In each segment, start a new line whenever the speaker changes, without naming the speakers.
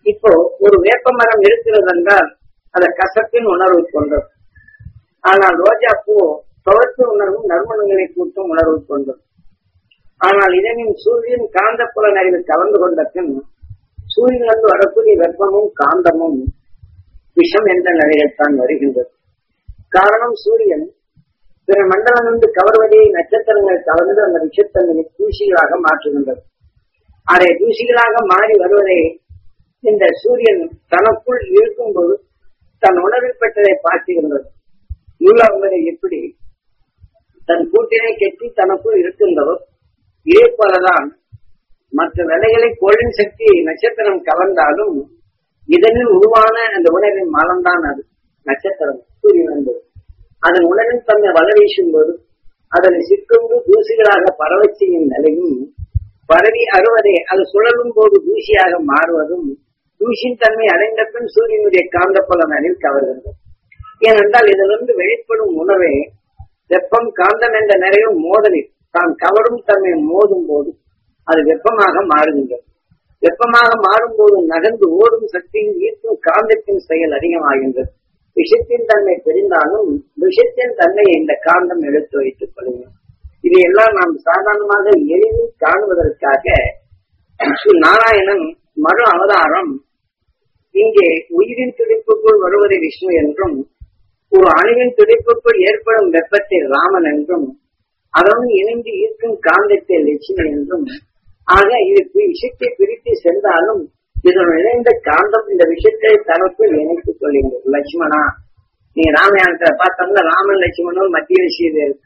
இப்போ ஒரு வேப்ப மரம் இருக்கிறது என்றால் அது கசப்பின் உணர்வு கொண்டது ஆனால் ரோஜா பூ துவர்ச்சி உணர்வும் நறுமணங்களை கூட்டும் உணர்வு கொண்டது ஆனால் இதனின் சூரியன் காந்த புலன் அறிவில் கலந்து கொண்ட பின் சூரியனிலிருந்து வரக்கூடிய வெப்பமும் காந்தமும் விஷம் என்ற நிலையில்தான் வருகின்றது காரணம் சூரியன் பிற மண்டலமிருந்து கவர்வதை நட்சத்திரங்கள் கலந்து அந்த விஷத்தன்மையை தூசிகளாக மாற்றுகின்றது அதை தூசிகளாக மாறி வருவதை இந்த சூரியன் தனக்குள் இருக்கும்போது தன் உணர்வில் பெற்றதை பார்க்கின்றது நூலாகுவதை எப்படி தன் கூட்டினை கெட்டி தனக்குள் இருக்கின்றதோ இதே போலதான் மற்ற விலைகளை கோளின் சக்தி நட்சத்திரம் கலந்தாலும் இதனில் உருவான அந்த உணர்வின் மலம்தான் அது நட்சத்திரம் சூரியன் என்பது அதன் உணர்வின் தன்னை வள வீசும் போது அதனை சிக்கொண்டு தூசிகளாக பரவச் செய்யும் நிலையும் பரவி அறுவதை அது சுழலும் போது தூசியாக மாறுவதும் தூசின் தன்மை அடைந்த பின் சூரியனுடைய காந்தப்புலம் அறிவில் கவர்கின்றது ஏனென்றால் இதிலிருந்து வெளிப்படும் உணவே வெப்பம் காந்தம் என்ற நிறைய மோதலில் தான் கவரும் தன்மை மோதும் போது அது வெப்பமாக மாறுகின்றது வெப்பமாக மாறும்போது நகர்ந்து ஓடும் சக்தியின் ஈர்க்கும் காந்தத்தின் செயல் அதிகமாகின்றது விஷத்தின் தன்மை தெரிந்தாலும் விஷத்தின் தன்மையை இந்த காந்தம் எடுத்து வைத்துக் கொள்ளுங்கள் இதையெல்லாம் நாம் சாதாரணமாக எளிதில் காணுவதற்காக ஸ்ரீ நாராயணன் மறு அவதாரம் இங்கே உயிரின் துடிப்புக்குள் வருவதை விஷ்ணு என்றும் ஒரு அணுவின் துடிப்புக்குள் ஏற்படும் வெப்பத்தை ராமன் என்றும் அதனுடன் இணைந்து ஈர்க்கும் காந்தத்தை லட்சுமி என்றும் ஆக இது விஷயத்தை பிரித்து சென்றாலும் இதனுடன் இணைந்த காந்தம் இந்த விஷயத்தை தனக்குள் இணைத்துக் கொள்ளுங்கள் லட்சுமணா நீங்க ராமாயணத்தை பார்த்தோம்னா ராமன் லட்சுமணும் மத்திய விஷயம் இருக்கு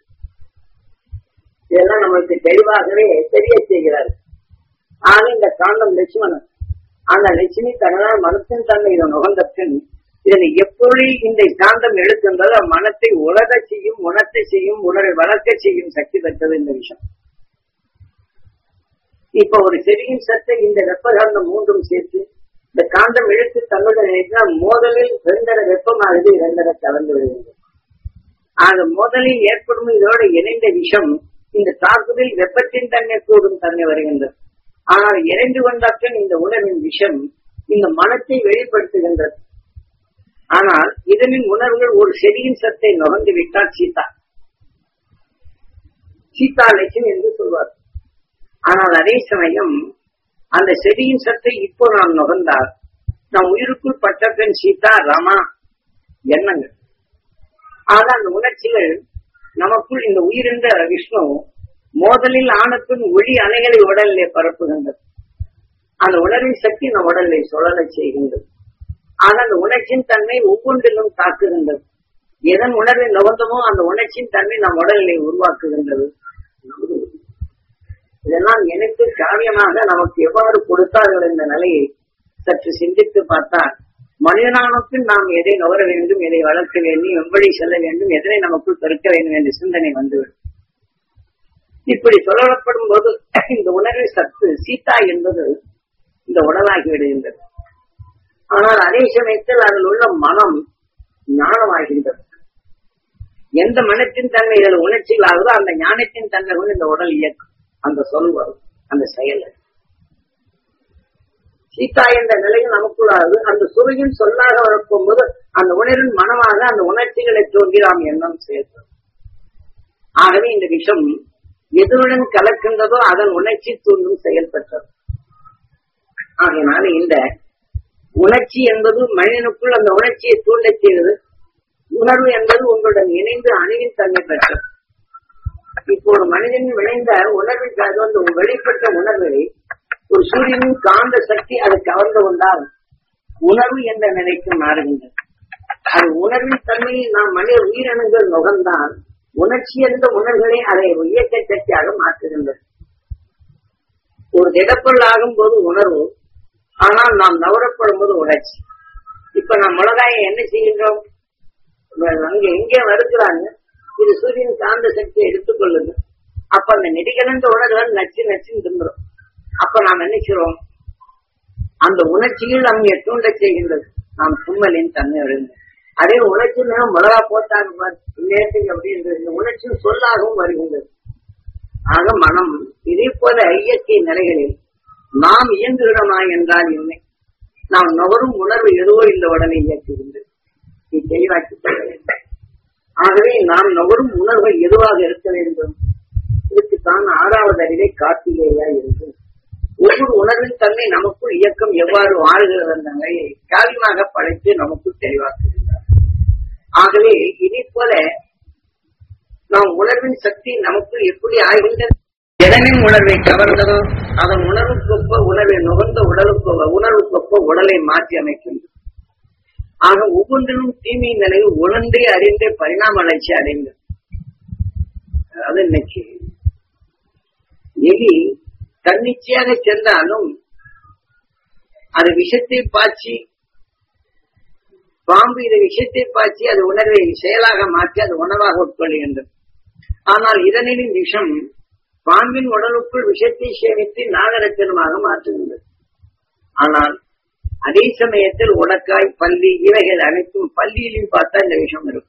இதெல்லாம் நம்மளுக்கு தெளிவாகவே தெரிய செய்கிறார் ஆக இந்த காந்தம் லட்சுமணன் அந்த லட்சுமி தன்னால் மனத்தின் தன்மை இதை நுகர்ந்த பின் இதனை எப்படி இந்த காந்தம் எடுக்கின்றதோ மனத்தை உலக செய்யும் உணர்த்த செய்யும் உணரை வளர்க்க செய்யும் சக்தி பெற்றது இந்த விஷயம் இப்ப ஒரு செடியின் சத்தை இந்த வெப்பகாந்தம் மூன்றும் சேர்த்து இந்த காந்தம் இழுத்து தன்னுடன் நினைத்தால் மோதலில் இரண்டரை வெப்பமானது இரண்டரை கலந்து விடுகின்றது ஆக மோதலில் ஏற்படும் இதோடு இணைந்த விஷம் இந்த தாக்குதல் வெப்பத்தின் தன்மை கூடும் தன்மை வருகின்றது ஆனால் இணைந்து கொண்டாற்ற இந்த உணவின் விஷம் இந்த மனத்தை வெளிப்படுத்துகின்றது ஆனால் இதனின் உணர்வுகள் ஒரு செடியின் சத்தை நுகர்ந்து விட்டால் சீதா சீதா லட்சுமி என்று சொல்வார் ஆனால் அதே சமயம் அந்த செடியின் சத்தை இப்போ நாம் நுகர்ந்தால் நம் உயிருக்குள் பட்ட பெண் சீதா ராமா எண்ணங்கள் ஆக அந்த உணர்ச்சிகள் நமக்குள் இந்த உயிரின்ற விஷ்ணு மோதலில் ஆனப்பின் ஒளி அலைகளை உடலிலே பரப்புகின்றது அந்த உணர்வின் சக்தி நம் உடலை சுழலச் செய்கின்றது ஆக அந்த உணர்ச்சியின் தன்மை ஒவ்வொன்றிலும் தாக்குகின்றது எதன் உணர்வை நுகர்ந்தமோ அந்த உணர்ச்சியின் தன்மை நம் உடலிலே உருவாக்குகின்றது இதெல்லாம் எனக்கு காரியமாக நமக்கு எவ்வாறு கொடுத்தார்கள் என்ற நிலையை சற்று சிந்தித்து பார்த்தால் மனிதனானப்பின் நாம் எதை நுகர வேண்டும் எதை வளர்க்க வேண்டும் எவ்வளி செல்ல வேண்டும் எதனை நமக்குள் பெருக்க வேண்டும் என்ற சிந்தனை வந்துவிடும் இப்படி சொல்லப்படும் போது இந்த உணர்வு சத்து சீதா என்பது இந்த உடலாகி விடுகின்றது ஆனால் அதே சமயத்தில் அதில் உள்ள மனம் ஞானமாகின்றது எந்த மனத்தின் தன்மை இதில் உணர்ச்சிகள் ஆகுதோ அந்த ஞானத்தின் தன்மை கொண்டு இந்த உடல் இயக்கும் அந்த சொல் வரும் அந்த செயல் சீதா என்ற நிலையில் நமக்குள்ளாது அந்த சுவையின் சொல்லாக வரப்போகும்போது அந்த உணர்வின் மனமாக அந்த உணர்ச்சிகளை தோன்றி நாம் எண்ணம் சேர்த்தோம் ஆகவே இந்த விஷம் எதனுடன் கலக்கின்றதோ அதன் உணர்ச்சி தூண்டும் செயல் பெற்றது ஆகையினால இந்த உணர்ச்சி என்பது மனிதனுக்குள் அந்த உணர்ச்சியை தூண்டச் செய்வது உணர்வு என்பது உங்களுடன் இணைந்து அணுவின் தன்மை பெற்றது இப்போ ஒரு மனிதன் விளைந்த உணர்வுக்காக அந்த வெளிப்பட்ட உணர்வை ஒரு சூரியனின் காந்த சக்தி அதை கவர்ந்து கொண்டால் உணர்வு என்ற நிலைக்கு மாறுகின்றது அது உணர்வின் தன்மையை நாம் மனித உயிரினங்கள் நுகர்ந்தால் உணர்ச்சி என்ற உணர்வுகளை அதை இயக்க சக்தியாக மாற்றுகின்றது ஒரு திடப்பொருள் ஆகும் போது உணர்வு ஆனால் நாம் நவரப்படும் போது உணர்ச்சி இப்ப நாம் மிளகாயை என்ன செய்கின்றோம் அங்க எங்கே வருகிறாங்க இது சூரியன் காந்த சக்தியை எடுத்துக்கொள்ளுங்க அப்ப அந்த நெடிகலந்த உணர்வுகள் நச்சு நச்சுன்னு திரும்புறோம் அப்ப நாம் என்ன செய்றோம் அந்த உணர்ச்சியில் நம்ம தூண்ட செய்கின்றது நாம் தும்மலின் தன்மை அடைந்தோம் அதே உணர்ச்சி நேரம் மிளகா போட்டாங்க நேற்றுங்க அப்படின்றது இந்த உணர்ச்சி சொல்லாகவும் வருகின்றது ஆக மனம் இதே போல இயற்கை நிலைகளில் நாம் இயங்குகிறோமா என்றால் இல்லை நாம் நுகரும் உணர்வு எதுவோ இந்த உடனே இயக்குகின்றது நீ தெளிவாக்கிக் கொள்ள வேண்டும் ஆகவே நாம் நுகரும் உணர்வு எதுவாக இருக்க வேண்டும் இதுக்குத்தான் ஆறாவது அறிவை கார்த்திகேயா இருக்கும் ஒவ்வொரு உணர்வின் தன்மை நமக்குள் இயக்கம் எவ்வாறு வாழ்கிறது என்ற நிலையை காவியமாக படைத்து நமக்குள் தெளிவாக்குகின்றார் ஆகவே இதை போல நாம் உணர்வின் சக்தி நமக்குள் எப்படி ஆகின்றது எதனின் உணர்வை கவர்ந்ததோ அதன் உணர்வுக்கொப்ப உணர்வை நுகர்ந்த உடலுக்கு உணர்வுக்கொப்ப உடலை மாற்றி அமைக்கின்றது ஆக ஒவ்வொன்றிலும் தீமை நிலையில் உணர்ந்தே அறிந்தே பரிணாம வளர்ச்சி அடைந்தது அது இன்னைக்கு எலி தன்னிச்சையாக சென்றாலும் அது விஷத்தை பாய்ச்சி பாம்பு இதை விஷத்தை பாய்ச்சி அது உணர்வை செயலாக மாற்றி அது உணவாக உட்கொள்கின்றது ஆனால் இதனின் விஷம் பாம்பின் உடலுக்குள் விஷத்தை சேமித்து நாகரத்தினமாக மாற்றுகின்றது ஆனால் அதே சமயத்தில் உடக்காய் பள்ளி இவைகள் அனைத்தும் பள்ளியிலும் பார்த்தா இந்த விஷம் இருக்கும்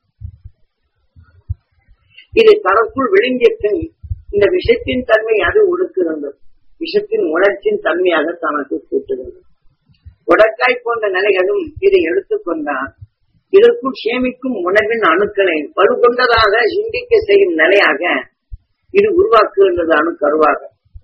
இது தனக்குள் விழுங்கிய பின் இந்த விஷத்தின் தன்மை அது ஒடுக்குகின்றது விஷத்தின் உணர்ச்சியின் தன்மையாக தனக்கு கூட்டுகிறது உடக்காய் போன்ற நிலைகளும் இதை எடுத்துக்கொண்டால் இதற்குள் சேமிக்கும் உணர்வின் அணுக்களை வலுகொண்டதாக சிந்திக்க செய்யும் நிலையாக இது உருவாக்குகின்றது அணுக்கருவாக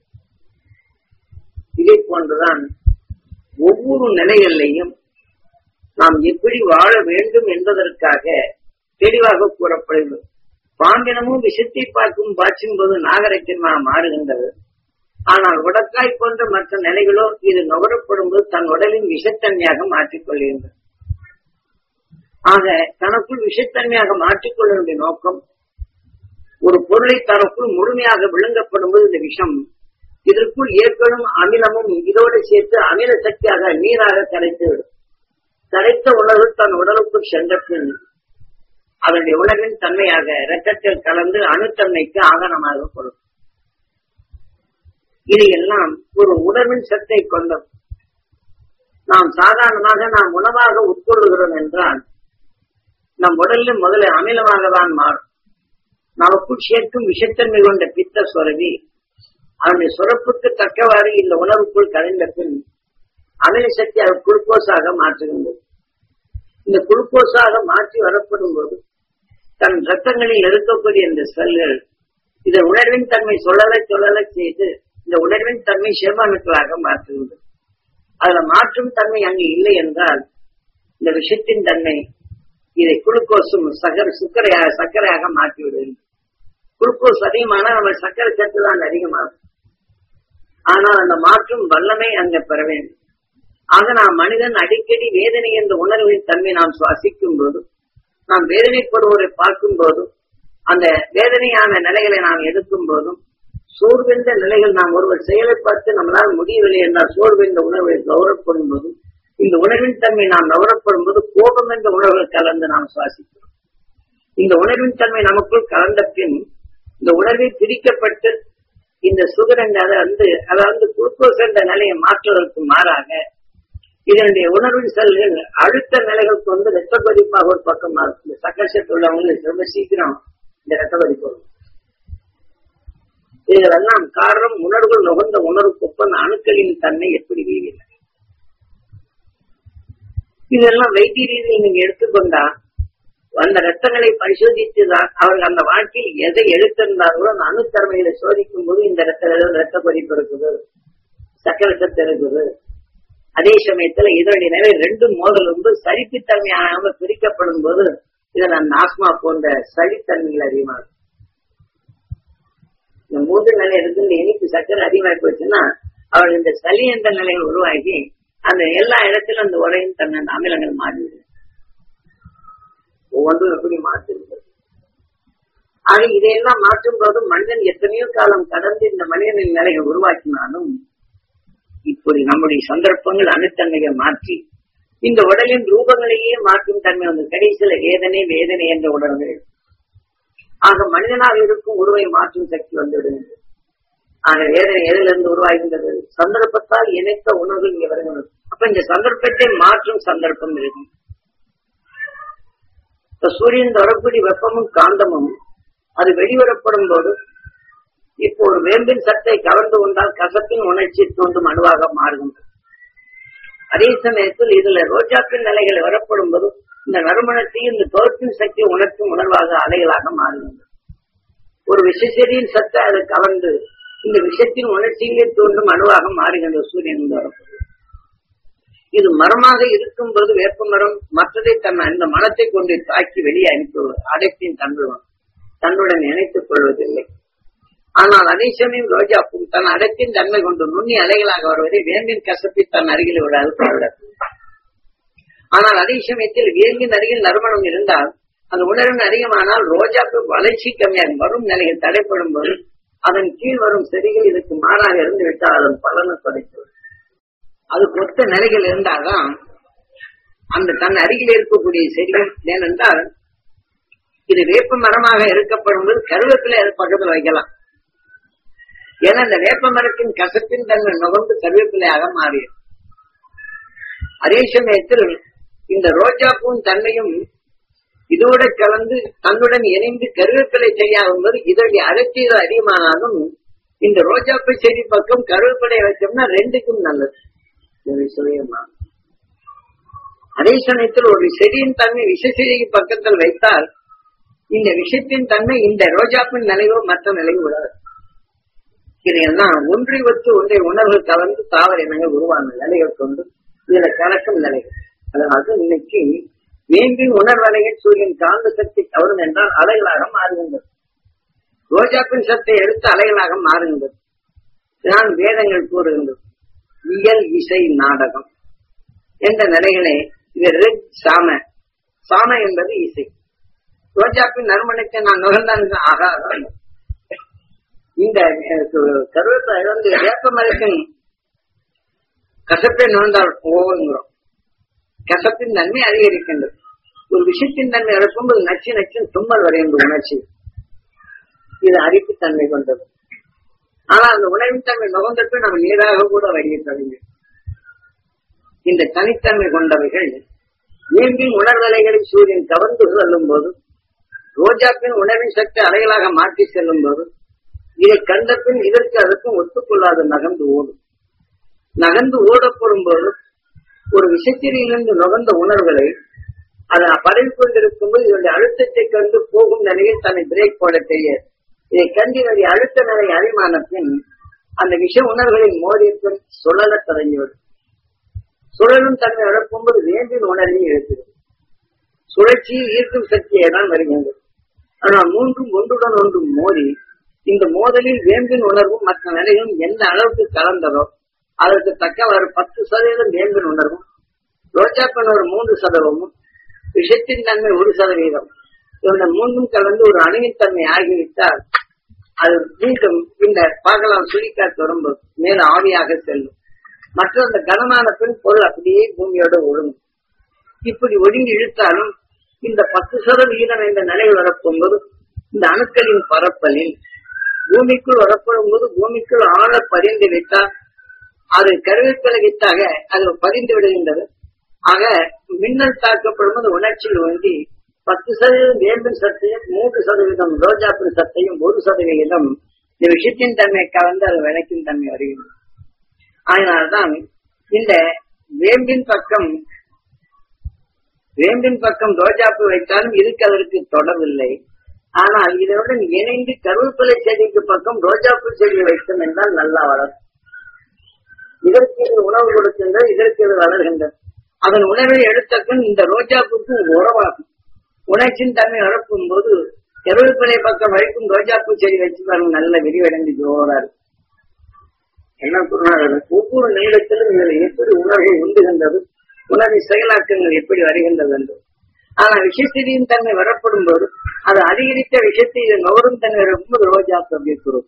இதை போன்றுதான் ஒவ்வொரு நிலைகளிலையும் நாம் எப்படி வாழ வேண்டும் என்பதற்காக தெளிவாக கூறப்படுகிறது பாம்பினமும் விஷத்தை பார்க்கும் பாய்ச்சும் போது நாகரத்தினமாக மாறுகின்றது ஆனால் உடக்காய் போன்ற மற்ற நிலைகளோ இது நுகரப்படும் போது தன் உடலின் விஷத்தன்மையாக மாற்றிக்கொள்கின்றது ஆக தனக்குள் விஷத்தன்மையாக மாற்றிக்கொள்ள வேண்டிய நோக்கம் ஒரு பொருளை தனக்குள் முழுமையாக விழுங்கப்படும் போது இந்த விஷம் இதற்குள் ஏற்படும் அமிலமும் இதோடு சேர்த்து அமில சக்தியாக நீராக கரைத்துவிடும் கரைத்த உணர்வு தன் உடலுக்குள் சென்ற பின் அதனுடைய உணர்வின் தன்மையாக இரத்தத்தில் கலந்து அணுத்தன்மைக்கு ஆகனமாக கொடுக்கும் இது எல்லாம் ஒரு உணர்வின் சத்தை கொண்டது நாம் சாதாரணமாக நாம் உணவாக உட்கொள்ளுகிறோம் என்றால் நம் உடலில் முதல்ல அமிலமாக தான் மாறும் நமக்குள் சேர்க்கும் விஷத்தன்மை கொண்ட பித்த சுரவி அதனுடைய சுரப்புக்கு தக்கவாறு இந்த உணவுக்குள் கலைந்த பின் அமில சக்தி அது குளுக்கோஸாக மாற்றுகின்றது இந்த குளுக்கோஸாக மாற்றி வரப்படும் போது தன் ரத்தங்களில் இருக்கக்கூடிய இந்த செல்கள் இதை உணர்வின் தன்மை சொல்லலை சொல்லலை செய்து இந்த உணர்வின் தன்மை சேர்மானுக்களாக மாற்றுகின்றது அதுல மாற்றும் தன்மை அங்கு இல்லை என்றால் இந்த விஷத்தின் தன்மை இதை குளுக்கோஸும் சகர் சுக்கரையாக சர்க்கரையாக மாற்றி விடுகின்றது குளுக்கோஸ் அதிகமான நம்ம சர்க்கரை சத்து தான் அதிகமாகும் ஆனால் அந்த மாற்றும் வல்லமை அங்க பெற வேண்டும் ஆக நாம் மனிதன் அடிக்கடி வேதனை என்ற உணர்வின் தன்மை நாம் சுவாசிக்கும் போது நாம் வேதனைப்படுவோரை பார்க்கும் போதும் அந்த வேதனையான நிலைகளை நாம் எதிர்க்கும் போதும் சோர்வென்ற நிலைகள் நாம் ஒருவர் செயலை பார்த்து நம்மளால் முடியவில்லை என்றால் சோர்வென்ற உணர்வை கௌரவப்படும் போதும் இந்த உணர்வின் தன்மை நாம் நவரப்படும் போது கோபம் என்ற உணர்வுகள் கலந்து நாம் சுவாசிக்கிறோம் இந்த உணர்வின் தன்மை நமக்குள் கலந்த பின் இந்த உணர்வை பிரிக்கப்பட்டு இந்த சுகரங்க வந்து அதாவது குளுக்கோஸ் என்ற நிலையை மாற்றுவதற்கு மாறாக இதனுடைய உணர்வின் செல்கள் அழுத்த நிலைகள் கொண்டு ரத்த கொதிப்பாக ஒரு பக்கம் மாறும் இந்த சக்கரசத்து உள்ளவங்களுக்கு ரொம்ப சீக்கிரம் இந்த ரத்த கொதிப்பு வரும் இதெல்லாம் காரணம் உணர்வுகள் நுகர்ந்த உணர்வுக்கு அந்த அணுக்களின் தன்மை எப்படி வீவில்லை இதெல்லாம் வைத்திய ரீதியில் நீங்க எடுத்துக்கொண்டா அந்த ரத்தங்களை பரிசோதித்துதான் அவர்கள் அந்த வாழ்க்கையில் எதை எடுத்திருந்தார்களோ அந்த அணுத்தன்மைகளை சோதிக்கும் போது இந்த ரத்த ரத்த கொதிப்பு இருக்குது சக்கர சத்து இருக்குது அதே சமயத்துல இதனுடைய நிலை ரெண்டு மோதல் வந்து சரிப்புத்தன்மையாக பிரிக்கப்படும் போது இதுல ஆஸ்மா போன்ற சளித்தன்மைகள் அதிகமாகும் இந்த மூன்று நிலை இருக்கு இந்த இனிப்பு சக்கரை அதிகமாகி போச்சுன்னா அவர்கள் இந்த சளி என்ற நிலையை உருவாக்கி அந்த எல்லா இடத்திலும் அந்த உரையும் தன்னை அமிலங்கள் மாறிவிடும் ஒவ்வொன்றும் எப்படி மாற்றிருக்கிறது ஆக இதையெல்லாம் மாற்றும் போது மனிதன் எத்தனையோ காலம் கடந்து இந்த மனிதனின் நிலையை உருவாக்கினாலும் இப்படி நம்முடைய சந்தர்ப்பங்கள் அணுத்தன்மையை மாற்றி இந்த உடலின் ரூபங்களையே மாற்றும் தன்மை வந்து கடைசியில வேதனை வேதனை என்ற உணர்வு ஆக மனிதனாக இருக்கும் உருவை மாற்றும் சக்தி வந்து விடுகின்றது ஆக வேதனை எதிலிருந்து உருவாகின்றது சந்தர்ப்பத்தால் இணைத்த உணர்வு இங்கே வருகிறது அப்ப இந்த சந்தர்ப்பத்தை மாற்றும் சந்தர்ப்பம் இருக்கும் இப்ப சூரியன் வரக்கூடிய வெப்பமும் காந்தமும் அது வெளிவரப்படும் போது இப்போ ஒரு வேம்பின் சத்தை கவர்ந்து கொண்டால் கசப்பின் உணர்ச்சி தோன்றும் அணுவாக மாறுகின்றது அதே சமயத்தில் இதுல ரோஜாப்பின் நிலைகள் வரப்படும் போது இந்த நறுமணத்தையும் இந்த தோற்பின் சக்தியை உணர்த்தும் உணர்வாக அலைகளாக மாறுகின்றது ஒரு விஷச்செடியின் சத்தை அது கலந்து இந்த விஷத்தின் உணர்ச்சியிலே தோன்றும் அணுவாக மாறுகின்ற சூரியன் வரப்படும் இது மரமாக இருக்கும் போது வேப்ப மரம் மற்றதை தன் அந்த மனத்தை கொண்டு தாக்கி வெளியே அனுப்பிவிடும் அடைப்பின் தன்னுடன் தன்னுடன் இணைத்துக் கொள்வதில்லை ஆனால் அதே சமயம் ரோஜாப்பும் தன் அடத்தின் தன்மை கொண்டு நுண்ணி அலைகளாக வருவதை வேம்பின் கசப்பை தன் அருகில் விடாது பாடுறது ஆனால் அதே சமயத்தில் வேம்பின் அருகில் நறுமணம் இருந்தால் அந்த உணர்வின் அதிகமானால் ரோஜாப்பு வளர்ச்சி கம்மியாகும் வரும் நிலையில் தடைப்படும் போது அதன் கீழ் வரும் செடிகள் இதுக்கு மாறாக இருந்து விட்டால் அதன் பலனை குறைத்து அது கொத்த நிலைகள் இருந்தால்தான் அந்த தன் அருகில் இருக்கக்கூடிய செடிகள் ஏனென்றால் இது வேப்ப மரமாக இருக்கப்படும் போது கருவேப்பிலை அது பக்கத்தில் வைக்கலாம் ஏன்னா இந்த வேப்ப மரத்தின் கசப்பின் தன்மை நுகர்ந்து கருவேப்பிலையாக மாறியது அதே சமயத்தில் இந்த ரோஜாப்பூன் தன்மையும் இதோட கலந்து தன்னுடன் இணைந்து கருவேப்பிலை செய்யாகும் போது இதனுடைய அடர்த்திகள் அதிகமானாலும் இந்த ரோஜாப்பூ செடி பக்கம் கருவேப்பிலை வச்சோம்னா ரெண்டுக்கும் நல்லது இது சுயமா அதே சமயத்தில் ஒரு செடியின் தன்மை விஷ செடிக்கு பக்கத்தில் வைத்தால் இந்த விஷத்தின் தன்மை இந்த ரோஜாப்பின் நிலைவோ மற்ற நிலைவோ விடாது இதையெல்லாம் ஒன்றை ஒத்து ஒன்றை உணர்வு கலந்து தாவர இனங்கள் உருவான நிலைகள் கொண்டு இதுல கலக்கும் நிலைகள் அதாவது இன்னைக்கு வேம்பின் உணர்வலைகள் சூரியன் காந்த சக்தி கவரும் என்றால் அலைகளாக மாறுகின்றது ரோஜாப்பின் சத்தை எடுத்து அலைகளாக மாறுகின்றது இதுதான் வேதங்கள் கூறுகின்றது இயல் இசை நாடகம் என்ற நிலைகளே இது ரிக் சாம சாம என்பது இசை ரோஜாப்பின் நறுமணத்தை நான் நுகர்ந்தான் ஆகா இந்த கருவேப்பிலை வந்து வேப்ப மரத்தின் கசப்பை நுழைந்தால் ஓங்கிறோம் கசப்பின் தன்மை அதிகரிக்கின்றது ஒரு விஷயத்தின் தன்மை இழக்கும்போது நச்சு நச்சின் தும்மல் வரைகின்ற உணர்ச்சி இது அரிப்பு தன்மை கொண்டது ஆனா அந்த உணவின் தன்மை நுகர்ந்தப்ப நம்ம நீராக கூட வடிய தொடங்கும் இந்த தனித்தன்மை கொண்டவைகள் வேம்பின் உணர்வலைகளை சூரியன் கவர்ந்து செல்லும் போது ரோஜாப்பின் உணவின் சக்தி அலைகளாக மாற்றி செல்லும் போது இதை கண்ட பின் இதற்கு அதற்கும் ஒத்துக்கொள்ளாத நகர்ந்து ஓடும் நகர்ந்து ஓடப்படும் போது ஒரு விஷத்திலிருந்து நுகர்ந்த உணர்வுகளை அதை பரவி கொண்டிருக்கும் போது இதனுடைய அழுத்தத்தை கண்டு போகும் நிலையில் தன்னை பிரேக் போட தெரியாது இதை கண்டு இதனுடைய அழுத்த நிலை அறிமான பின் அந்த விஷ உணர்வுகளின் மோதிய பின் சுழல தொடங்கிவிடும் சுழலும் தன்மை இழக்கும்போது வேண்டின் உணர்வையும் எழுப்பிடும் சுழற்சியில் ஈர்க்கும் சக்தியை தான் வருகின்றது ஆனால் மூன்றும் ஒன்றுடன் ஒன்றும் மோதி இந்த மோதலில் வேம்பின் உணர்வும் மற்ற நிலையும் எந்த அளவுக்கு கலந்ததோ அதற்கு தக்கவாறு பத்து சதவீதம் வேம்பின் உணர்வும் ரோஜாப்பன் ஒரு மூன்று சதவீதமும் விஷத்தின் தன்மை ஒரு சதவீதம் இந்த மூன்றும் கலந்து ஒரு அணுவின் தன்மை ஆகிவிட்டால் அது மீண்டும் இந்த பார்க்கலாம் சுழிக்காற்று வரும்போது மேல ஆவியாக செல்லும் மற்ற அந்த கனமான பின் பொருள் அப்படியே பூமியோட ஒழுங்கும் இப்படி ஒடுங்கி இழுத்தாலும் இந்த பத்து சதவீதம் இந்த நிலை வரப்போகும்போது இந்த அணுக்களின் பரப்பலில் பூமிக்குள் வரப்படும் போது பூமிக்குள் ஆழ பதிந்து விட்டால் அது கருவேப்பிலை வித்தாக அது பதிந்து விடுகின்றது ஆக மின்னல் தாக்கப்படும் போது உணர்ச்சியில் ஒன்றி பத்து சதவீதம் வேம்பின் சத்தையும் மூன்று சதவீதம் ரோஜாப்பின் சத்தையும் ஒரு சதவீதம் இந்த விஷயத்தின் தன்மை கலந்து அது விளக்கின் தன்மை வருகின்றது அதனால்தான் இந்த வேம்பின் பக்கம் வேம்பின் பக்கம் ரோஜாப்பு வைத்தாலும் இதுக்கு அதற்கு தொடர்பில்லை ஆனால் இதனுடன் இணைந்து கருவேப்பிலை செடிக்கு பக்கம் ரோஜாப்பூ செடியை வைத்தோம் என்றால் நல்லா வளரும் இதற்கு இது உணவு கொடுக்கின்ற இதற்கு இது வளர்கின்றது அதன் உணவை எடுத்தபின் இந்த ரோஜாப்பூக்கு உறவாகும் உணர்ச்சியின் தன்மை வளர்க்கும் போது கருவேப்பிலை பக்கம் வைக்கும் ரோஜாப்பூ செடி வச்சு பாருங்க நல்ல விரிவடைந்து ஜோரா இருக்கும் என்ன சொன்னார்கள் ஒவ்வொரு நேரத்திலும் இதில் எப்படி உணர்வை உண்டுகின்றது உணர்வை செயலாக்கங்கள் எப்படி வருகின்றது என்று ஆனா விஷயத்தின் தன்மை வரப்படும் போது அது அதிகரித்த விஷயத்தை இது நுகரும் தன்மை வரும்போது ரோஜாப்பு அப்படி கூறும்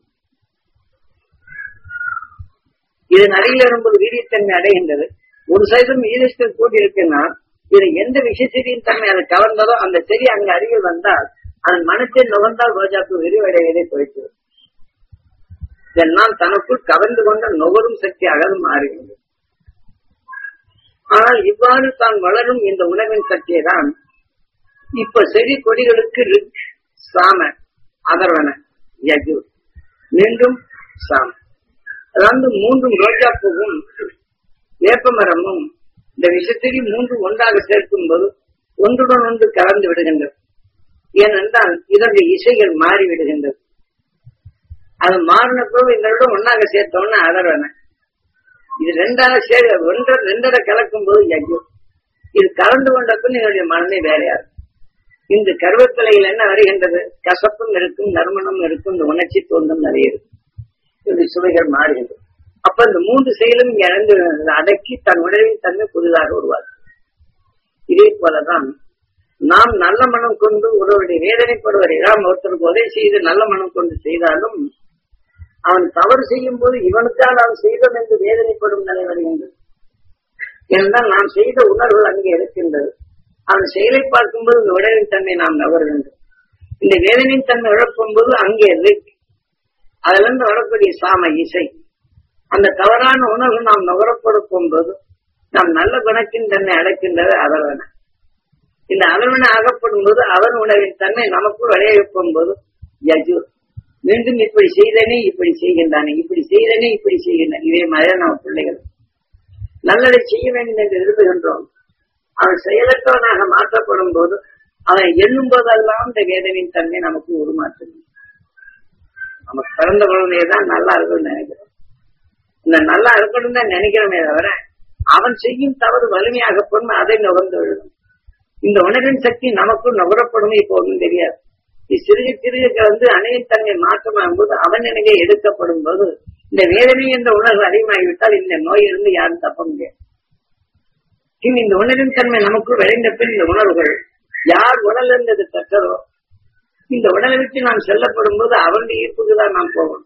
இதன் அருகில் வரும்போது வீரியத்தன்மை அடைகின்றது ஒரு சைடும் ஈரஸ்டர் கூடி இருக்குன்னா இது எந்த விஷயத்தின் தன்மை அதை கவர்ந்ததோ அந்த செடி அங்க அருகில் வந்தால் அதன் மனத்தை நுகர்ந்தால் ரோஜாப்பு விரிவடைவதை குறைக்கிறது இதெல்லாம் தனக்குள் கவர்ந்து கொண்ட நுகரும் சக்தியாக அது மாறுகின்றது ஆனால் இவ்வாறு தான் வளரும் இந்த உணவின் சக்தியை தான் இப்ப செடி கொடிகளுக்கு ரிக் சாம அதர்வன யஜு மீண்டும் சாம அதாவது மூன்றும் ரோஜா பூவும் வேப்ப மரமும் இந்த விஷத்திரி மூன்று ஒன்றாக சேர்க்கும் போது ஒன்றுடன் ஒன்று கலந்து விடுகின்றது ஏனென்றால் இதனுடைய இசைகள் மாறி விடுகின்றது அது மாறின பிறகு இதோட ஒன்னாக சேர்த்தோம்னா அதர்வன இது ரெண்டாக சே ஒன்றை ரெண்டரை கலக்கும் போது ஐயோ இது கலந்து கொண்ட பின் என்னுடைய மனமே வேறையாது இந்த கருவத்தலையில் என்ன வருகின்றது கசப்பும் இருக்கும் நறுமணம் இருக்கும் இந்த உணர்ச்சி தோன்றும் நிறைய இருக்கும் இந்த சுவைகள் மாறுகின்றது அப்ப இந்த மூன்று செயலும் இழந்து அடக்கி தன் உடலின் தன்மை புதிதாக உருவாக்கும் இதே போலதான் நாம் நல்ல மனம் கொண்டு ஒருவருடைய வேதனைப்படுவதை நாம் ஒருத்தருக்கு உதவி செய்து நல்ல மனம் கொண்டு செய்தாலும் அவன் தவறு செய்யும் போது இவனுக்காக நாம் செய்தோம் என்று வேதனைப்படும் நிலை வருகின்றது ஏனென்றால் நாம் செய்த உணர்வுகள் அங்கே இருக்கின்றது அவன் செயலை பார்க்கும்போது இந்த உடலின் தன்மை நாம் நகர வேண்டும் இந்த வேதனையின் தன்மை இழக்கும் போது அங்கே இருக்கு அதுல இருந்து வரக்கூடிய சாம இசை அந்த தவறான உணர்வு நாம் நுகரப்படுத்தும் போது நாம் நல்ல குணத்தின் தன்மை அடைக்கின்றது அதர்வன இந்த அதர்வன ஆகப்படும் போது அவன் உணவின் தன்மை நமக்குள் விளைவிக்கும் போது யஜு மீண்டும் இப்படி செய்தனே இப்படி செய்கின்றானே இப்படி செய்தனே இப்படி செய்கின்றான் இதே மாதிரி நம்ம பிள்ளைகள் நல்லதை செய்ய வேண்டும் என்று விரும்புகின்றோம் அவன் செயலற்றவனாக மாற்றப்படும் போது அவன் எண்ணும் போதெல்லாம் இந்த வேதனையின் தன்மை நமக்கு உருமாற்றும் நமக்கு பிறந்த குழந்தைய தான் நல்லா இருக்கும்னு நினைக்கிறோம் இந்த நல்லா இருக்கணும் தான் நினைக்கிறோமே தவிர அவன் செய்யும் தவறு வலிமையாக பொண்ணு அதை நுகர்ந்து விழுதும் இந்த உணர்வின் சக்தி நமக்குள் நுகரப்படும் இப்போ ஒன்றும் தெரியாது இது சிறுக சிறுக கலந்து அணையின் தன்மை மாற்றமாகும் போது அவன் நினைவை எடுக்கப்படும் போது இந்த வேதனை என்ற உணர்வு அதிகமாகிவிட்டால் இந்த நோயிலிருந்து யாரும் தப்ப முடியாது இனி இந்த உணர்வின் தன்மை நமக்குள் விளைந்த பின் இந்த உணர்வுகள் யார் உடல் இருந்தது கற்றதோ இந்த உடலை விட்டு நாம் செல்லப்படும் போது அவனுடைய ஈர்ப்புக்கு தான் நாம் போகணும்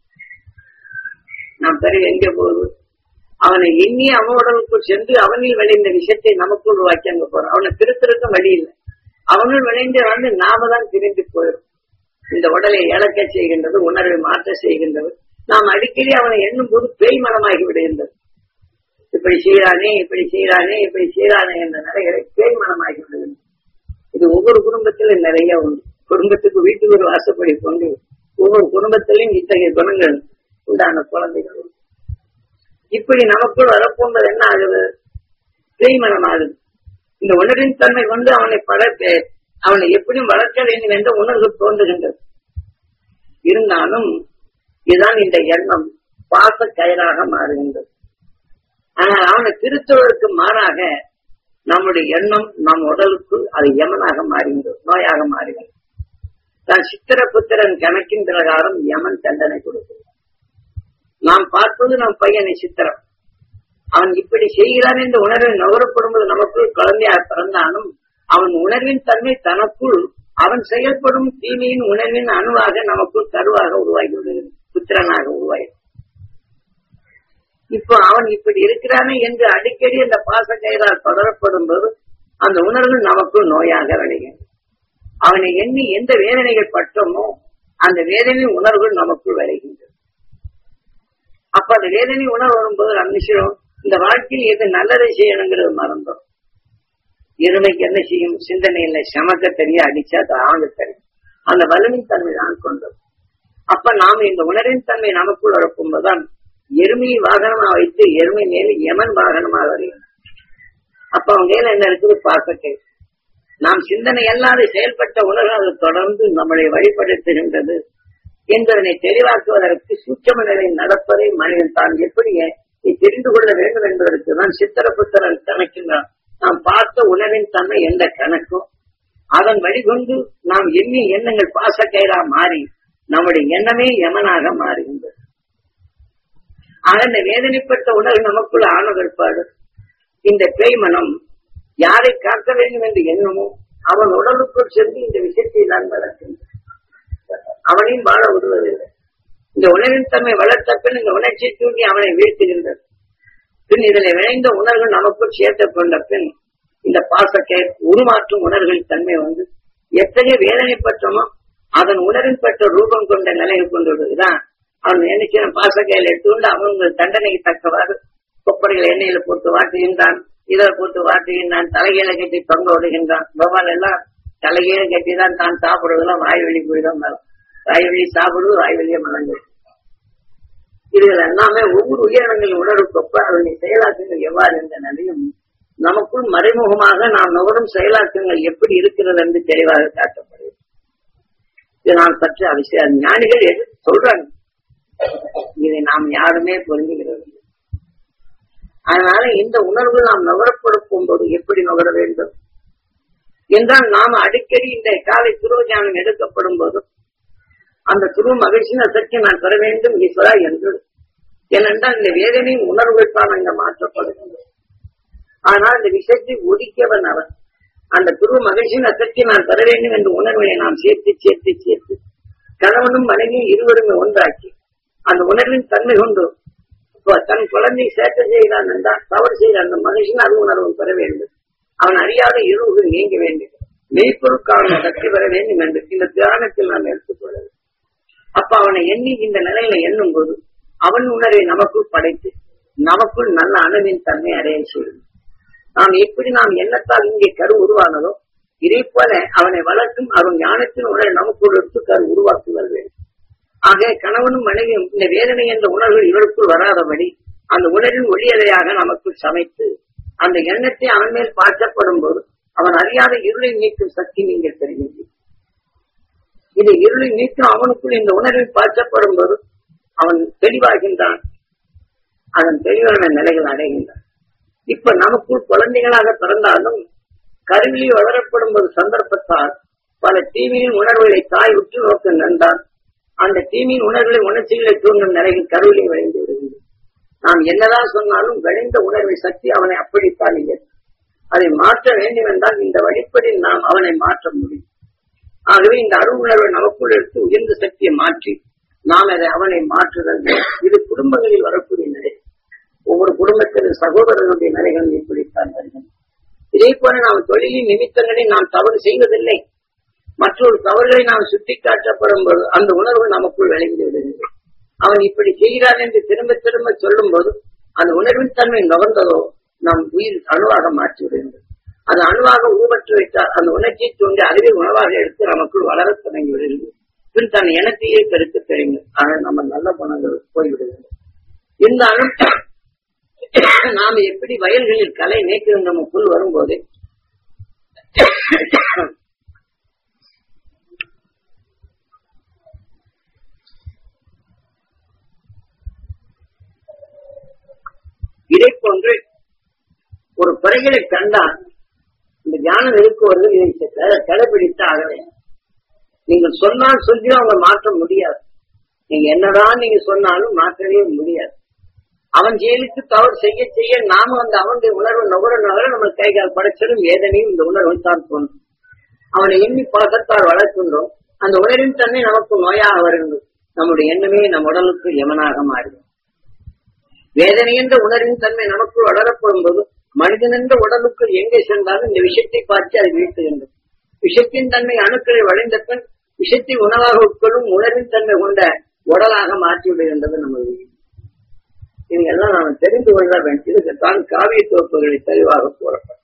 நாம் பிறகு எங்க போகுது அவனை எண்ணி அவன் உடலுக்குள் சென்று அவனில் விளைந்த விஷயத்தை நமக்குள் உருவாக்கி அங்க போறோம் அவனை திருத்திருக்க வழி இல்லை அவனுள் விளைந்து வந்து நாம தான் திரும்பி போயிடும் இந்த உடலை இழக்க செய்கின்றது உணர்வை மாற்ற செய்கின்றது நாம் அடிக்கடி அவனை எண்ணும் போது பேய் மனமாகி விடுகின்றது இப்படி செய்யறானே இப்படி செய்யறானே இப்படி செய்யறானே என்ற நிலைகளை பேய் மனமாகி விடுகின்றது இது ஒவ்வொரு குடும்பத்திலும் நிறைய உண்டு குடும்பத்துக்கு வீட்டுக்கு ஒரு வாசப்படி கொண்டு ஒவ்வொரு குடும்பத்திலும் இத்தகைய குணங்கள் உண்டான குழந்தைகள் உண்டு. இப்படி நமக்குள் வரப்போன்றது என்ன ஆகுது பேய்மனம் ஆகுது இந்த உணர்வின் தன்மை கொண்டு அவனை பழக்க அவனை எப்படியும் வளர்க்க வேண்டும் என்ற உணர்வு தோன்றுகின்றது இருந்தாலும் இதுதான் இந்த எண்ணம் பாச கயலாக மாறுகின்றது ஆனால் அவனை திருத்துவதற்கு மாறாக நம்முடைய எண்ணம் நம் உடலுக்குள் அது யமனாக மாறுகின்றது நோயாக மாறுகிறது தான் சித்திர புத்திரன் கணக்கின் பிரகாரம் யமன் தண்டனை கொடுக்கிறது நாம் பார்ப்பது நம் பையனை சித்திரம் அவன் இப்படி செய்கிறான் என்ற உணர்வை நுகரப்படும்போது நமக்குள் குழந்தையாக பிறந்தாலும் அவன் உணர்வின் தன்மை தனக்குள் அவன் செயல்படும் தீமையின் உணர்வின் அணுவாக நமக்குள் கருவாக உருவாகி விடுகிறது புத்திரனாக உருவாகி இப்போ அவன் இப்படி இருக்கிறானே என்று அடிக்கடி அந்த பாச கயிறால் தொடரப்படும் போது அந்த உணர்வு நமக்குள் நோயாக விளைகிறது அவனை எண்ணி எந்த வேதனைகள் பட்டோமோ அந்த வேதனை உணர்வு நமக்குள் விளைகின்றது அப்ப அந்த வேதனை உணர்வு வரும்போது நம்ம நினைக்கிறோம் இந்த வாழ்க்கையில் எது நல்லதை செய்யணுங்கிறது மறந்தோம் இருமைக்கு என்ன செய்யும் சிந்தனையில சமக்க தெரிய அடிச்சா அது ஆங்க தெரியும் அந்த வலிமை தன்மை தான் கொண்டது அப்ப நாம இந்த உணர்வின் தன்மை நமக்குள் வரப்போதுதான் எருமையை வாகனமா வைத்து எருமை மேல யமன் வாகனமா வருகிறது அப்ப அவங்க கையில என்ன இருக்குது பாசக்கை நாம் சிந்தனை அல்லாத செயல்பட்ட உணர்வு அது தொடர்ந்து நம்மளை வழிபடுத்துகின்றது என்பதனை தெளிவாக்குவதற்கு சூட்சம நிலை நடப்பதை மனிதன் தான் எப்படி நீ தெரிந்து கொள்ள வேண்டும் என்பதற்கு தான் சித்திர புத்திரன் கணக்கின்றான் நாம் பார்த்த உணவின் தன்மை எந்த கணக்கோ அதன் வழிகொண்டு நாம் எண்ணி எண்ணங்கள் பாசக்கயிறா மாறி நம்முடைய எண்ணமே யமனாக மாறுகின்றது ஆக இந்த வேதனைப்பட்ட உணர்வு நமக்குள்ள ஆன பிற்பாடு இந்த பேய் மனம் யாரை காக்க வேண்டும் என்று எண்ணமோ அவன் உடலுக்குள் சென்று இந்த விஷயத்தை தான் வளர்க்கின்றது அவனையும் வாழ விடுவதில்லை இந்த உணர்வின் தன்மை வளர்த்த பின் இந்த உணர்ச்சியை தூண்டி அவனை வீழ்த்துகின்றது பின் இதில் விளைந்த உணர்வு நமக்குள் சேர்த்துக் கொண்ட பின் இந்த பாசத்தை உருமாற்றும் உணர்வுகளின் தன்மை வந்து எத்தகைய வேதனைப்பட்டமோ அதன் உணர்வின் பெற்ற ரூபம் கொண்ட நிலையை கொண்டு விடுவதுதான் அவன் நினைச்சு பாசக்கையில் எடுத்துக்கொண்டு அவங்க தண்டனைக்கு தக்கவாறு கொப்பரைகள் எண்ணெயில போட்டு வாட்டுகின்றான் இதை போட்டு வாட்டுகின்றான் தலைகையில கட்டி தொங்க விடுகின்றான் பகவான் எல்லாம் தலைகையில கட்டிதான் தான் சாப்பிடுவதெல்லாம் வாய் வெளி போயிடும் வாய் வெளி சாப்பிடுவது வாய் வெளியே மலங்கு இதுகள் எல்லாமே ஒவ்வொரு உயிரினங்களின் உணர்வுக்கொப்ப அதனை செயலாக்குங்கள் எவ்வாறு என்ற நிலையும் நமக்குள் மறைமுகமாக நாம் நுகரும் செயலாக்கங்கள் எப்படி இருக்கிறது என்று தெளிவாக காட்டப்படுகிறது இது நான் சற்று அவசியம் ஞானிகள் எது சொல்றாங்க இதை நாம் யாருமே புரிஞ்சுகிறது இல்லை. அதனால இந்த உணர்வு நாம் நுகரப்படுத்தும் போது எப்படி நுகர வேண்டும் என்றால் நாம் அடிக்கடி இந்த காலை துருவ ஞானம் எடுக்கப்படும் போது அந்த துருவ மகிழ்ச்சியின் அதற்கு நான் பெற வேண்டும் ஈஸ்வரா என்று ஏனென்றால் இந்த வேதனையின் உணர்வுகள் தான் அங்க மாற்றப்படுகின்றது ஆனால் இந்த விஷயத்தை ஒதுக்கியவன் அவன் அந்த துருவ மகிழ்ச்சியின் அதற்கு நான் பெற வேண்டும் என்ற உணர்வை நாம் சேர்த்து சேர்த்து சேர்த்து கணவனும் மனைவியும் இருவருமே ஒன்றாக்கி அந்த உணர்வின் தன்மை கொண்டு இப்ப தன் குழந்தை சேட்டை செய்கிறான் என்றால் தவறு செய்த அந்த மனுஷன் அது உணர்வு பெற வேண்டும் அவன் அறியாத இருவுகள் நீங்க வேண்டும் மெய்ப்பொருட்கான சக்தி பெற வேண்டும் என்று இந்த தியானத்தில் நாம் எடுத்துக்கொள்ள வேண்டும். அப்ப அவனை எண்ணி இந்த நிலையில எண்ணும் போது அவன் உணர்வை நமக்குள் படைத்து நமக்குள் நல்ல அணுவின் தன்மை அடைய செய்யும் நாம் எப்படி நாம் எண்ணத்தால் இங்கே கரு உருவானதோ இதே போல அவனை வளர்க்கும் அவன் ஞானத்தின் உணர்வை நமக்குள் எடுத்து கரு உருவாக்குதல் வேண்டும் ஆக கணவனும் மனைவியும் இந்த வேதனை என்ற உணர்வு இவருக்குள் வராதபடி அந்த உணர்வின் ஒளியலையாக நமக்குள் சமைத்து அந்த எண்ணத்தை அவன் மேல் பார்க்கப்படும் போது அவன் அறியாத இருளை நீக்கும் சக்தி நீங்கள் தெரிகிறது இது இருளை நீக்கும் அவனுக்குள் இந்த உணர்வை பார்க்கப்படும் போது அவன் தெளிவாகின்றான் அதன் தெளிவான நிலைகள் அடைகின்றான் இப்ப நமக்குள் குழந்தைகளாக பிறந்தாலும் கருவிலி வளரப்படும் ஒரு சந்தர்ப்பத்தால் பல தீமையின் உணர்வுகளை தாய் உற்று நோக்க நன்றால் அந்த தீமையின் உணர்வுகளை உணர்ச்சிகளை தூண்டும் நிலையில் கருவிலி விளைந்து விடுகின்றது நாம் என்னதான் சொன்னாலும் விளைந்த உணர்வை சக்தி அவனை அப்படித்தான் இல்லை அதை மாற்ற வேண்டும் என்றால் இந்த வழிப்படியில் நாம் அவனை மாற்ற முடியும் ஆகவே இந்த அருள் உணர்வை நமக்குள் எடுத்து உயர்ந்த சக்தியை மாற்றி நாம் அதை அவனை மாற்றுதல் வேண்டும். இது குடும்பங்களில் வரக்கூடிய நிலை ஒவ்வொரு குடும்பத்திலும் சகோதரர்களுடைய நிலைகள் இப்படித்தான் வருகின்றன இதே போல நாம் தொழிலின் நிமித்தங்களை நாம் தவறு செய்வதில்லை மற்றொரு தவறுகளை நாம் சுட்டி காட்டப்படும் போது அந்த உணர்வு நமக்குள் விளைந்து விடுகிறது அவன் இப்படி செய்கிறான் என்று திரும்ப திரும்ப சொல்லும் போது அந்த உணர்வின் தன்மை நுகர்ந்ததோ நம் உயிர் அணுவாக மாற்றி விடுகிறது அது அணுவாக ஊபற்று வைத்தால் அந்த உணர்ச்சியை தூண்டி அறிவை உணவாக எடுத்து நமக்குள் வளரத் தொடங்கி விடுகிறது பின் தன் இனத்தையே பெருக்க தெரியும் ஆனால் நம்ம நல்ல குணங்கள் போய்விடுகிறது இருந்தாலும் நாம எப்படி வயல்களில் களை நீக்குகின்றோமோ புல் வரும்போது இதை போன்று ஒரு குறைகளை கண்டால் இந்த ஞானம் இருக்குவர்கள் இதை கட- கடைபிடித்து ஆக வேண்டும் நீங்கள் சொன்னால் சொல்லி அவங்க மாற்ற முடியாது நீங்க என்னதான் நீங்க சொன்னாலும் மாற்றவே முடியாது அவன் ஜெயிலுக்கு தவறு செய்ய செய்ய நாம அந்த அவனுடைய உணர்வு நுகர நுகர நம்ம கை கால் படைச்சலும் வேதனையும் இந்த உணர்வு தான் தோன்றும் அவனை எண்ணி பாசத்தால் வளர்க்கின்றோம் அந்த உணர்வின் தன்மை நமக்கு நோயாக வருகின்றது நம்முடைய எண்ணமே நம் உடலுக்கு யமனாக மாறிடும் வேதனை என்ற உணர்வின் தன்மை நமக்குள் வளரப்படும் போது மனிதன் என்ற உடலுக்கு எங்கே சென்றாலும் இந்த விஷயத்தை பார்த்து அதை வீழ்த்துகின்றது விஷத்தின் தன்மை அணுக்களை வளைந்த பின் விஷத்தை உணவாக உட்கொள்ளும் உணர்வின் தன்மை கொண்ட உடலாக மாற்றி விடுகின்றது நம்ம உயிர். இதையெல்லாம் நாம் தெரிந்து கொள்ள வேண்டும் இதுக்குத்தான் காவிய தோப்புகளை தெளிவாக கூறப்பட்டது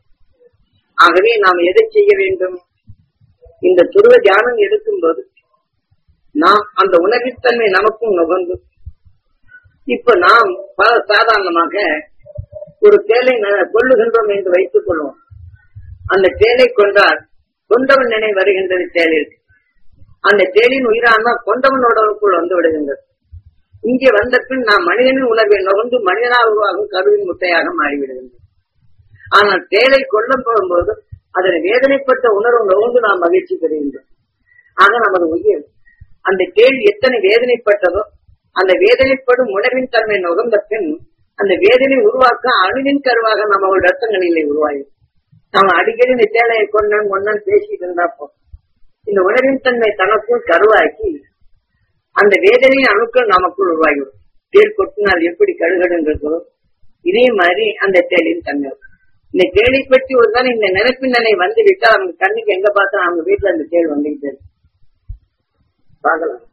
ஆகவே நாம் எதை செய்ய வேண்டும் இந்த துருவ தியானம் எடுக்கும்போது நாம் அந்த உணர்வின் தன்மை நமக்கும் நுகர்ந்து இப்ப நாம் பல சாதாரணமாக ஒரு தேலை ந- கொள்ளுகின்றோம் என்று வைத்துக் கொள்வோம் அந்த தேலை கொண்டால் கொண்டவன் நினை வருகின்றது தேலில் அந்த தேலின் உயிரான்மா கொண்டவனோடவுக்குள் வந்து விடுகின்றது இங்கே வந்த பின் நாம் மனிதனின் உணர்வை நுகர்ந்து மனிதனாக உருவாகும் கருவின் முட்டையாக மாறிவிடுகின்றது ஆனால் தேலை கொல்லம் போகும்போது அதனை வேதனைப்பட்ட உணர்வு நுகர்ந்து நாம் மகிழ்ச்சி பெறுகின்றோம் ஆக நமது உயிர் அந்த தேள் எத்தனை வேதனைப்பட்டதோ அந்த வேதனைப்படும் உணர்வின் தன்மை நுகர்ந்த பின் அந்த வேதனை உருவாக்க அணுவின் கருவாக நம்ம ரத்தங்களிலே உருவாகும் நம்ம அடிக்கடி இந்த தேலையை கொண்டன் கொண்டன் பேசிட்டு இருந்தா போதும் இந்த உணர்வின் தன்மை தனக்குள் கருவாக்கி அந்த வேதனை அணுக்கள் நமக்குள் உருவாகிவிடும் தேள் கொட்டினால் எப்படி கடுகடுங்கிறதோ இதே மாதிரி அந்த தேளின் தன்மை இருக்கும். இந்த தேளை பற்றி ஒரு நாள் இந்த நினைப்பின் நிலை வந்து விட்டால் அவங்க கண்ணுக்கு எங்க பார்த்தா அவங்க வீட்டுல அந்த தேள் வந்துகிட்டு இருக்கு. பார்க்கலாம்